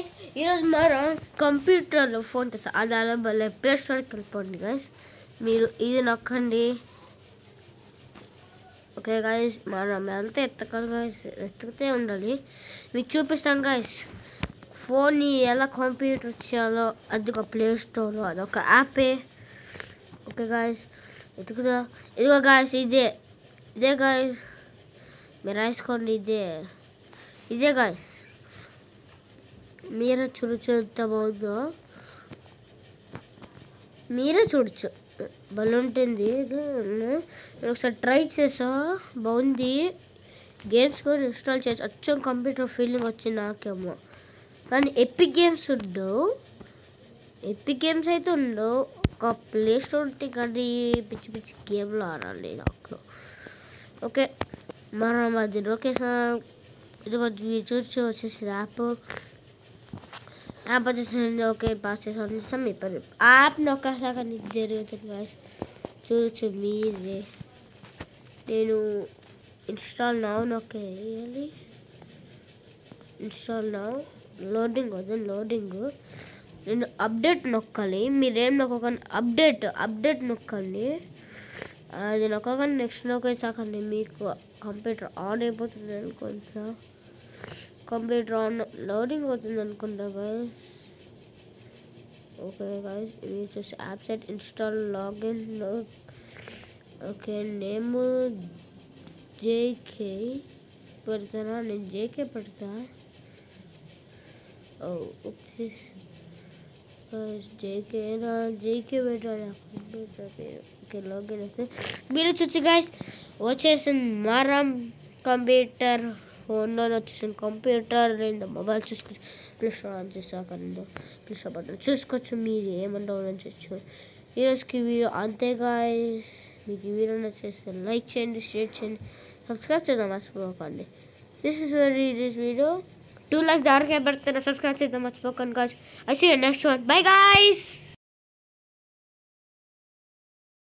Guys ఈరోజు మనం కంప్యూటర్లో ఫోన్ తెస్తాం అది అలా భలే ప్లే స్టోర్కి వెళ్ళిపోండి గైస్ మీరు ఇది నొక్కండి ఓకే గైస్ మనం వెళ్తే ఎత్తకాలి గైస్ ఎత్తుకుతే ఉండాలి మీకు చూపిస్తాం గైస్ ఫోన్ని ఎలా కంప్యూటర్ చేయాలో అది ఒక ప్లే స్టోర్లో అదొక యాపే ఓకే గాయస్ ఎత్తుకుదా ఇదిగో గాయస్ ఇదే ఇదే గాయస్ మీరు రాసుకోండి ఇదే ఇదే గాయస్ మీరే చూడొచ్చు ఎంత బాగుందో మీరే చూడొచ్చు భలే ఉంటుంది నేను ఒకసారి ట్రై చేసా బాగుంది గేమ్స్ కూడా ఇన్స్టాల్ చేసి అచ్చం కంప్యూటర్ ఫీలింగ్ వచ్చింది నాకేమో కానీ ఎపిక్ గేమ్స్ ఉండవు ఎపిక్ గేమ్స్ అయితే ఉండవు ఒక ప్లే స్టోర్ ఉంటే కానీ పిచ్చి పిచ్చి గేమ్లు ఆడాలి దాంట్లో ఓకే మనం అది లొకేషన్ ఇదిగో మీరు చూసి వచ్చేసి యాప్ యాప్ వచ్చేసింది ఓకే పాస్ చేసి వదిలేస్తాం మీ పని యాప్ నొక్కసాక నీకు జరుగుతుంది guys. చూడొచ్చు మీరే నేను ఇన్స్టాల్ నౌ నొక్కేయాలి ఇన్స్టాల్ నౌ లోడింగ్ వద్దు లోడింగ్ నేను అప్డేట్ నొక్కాలి మీరేం నొక్కకండి అప్డేట్ అప్డేట్ నొక్కండి అది నొక్కగానే నెక్స్ట్ నొక్కేసాకండి మీకు కంప్యూటర్ ఆన్ అయిపోతుంది అనుకుంటా కంప్యూటర్ ఆన్ లోడింగ్ అవుతుంది అనుకుంటా గాయస్ ఓకే గాయస్ మీరు చూసి app set install login okay name JK పెడతానా నేను జేకే పెడతా ఓ ఉప్సిస్ జేకే నా జేకే పెట్టాలి కంప్యూటర్ పేరు ఓకే లాగిన్ అయితే మీరు చూసి గైస్ వచ్చేసింది మారం కంప్యూటర్ ఫోన్లో వచ్చేసింది కంప్యూటర్ రెండు మొబైల్ చూసుకొని ప్లస్ ఆన్ చేసాక రెండు ప్లస్ బటన్ చూసుకోవచ్చు మీరు ఏమన్నా చేయొచ్చు ఈరోజుకి వీడియో అంతే గాయస్ మీకు ఈ వీడియో నచ్చేస్తే లైక్ చేయండి షేర్ చేయండి సబ్స్క్రైబ్ చేద్దాం మర్చిపోకండి this is very this video two lakhs దారికే పెడుతున్నా సబ్స్క్రైబ్ చేద్దాం మర్చిపోకండి guys I see next one bye guys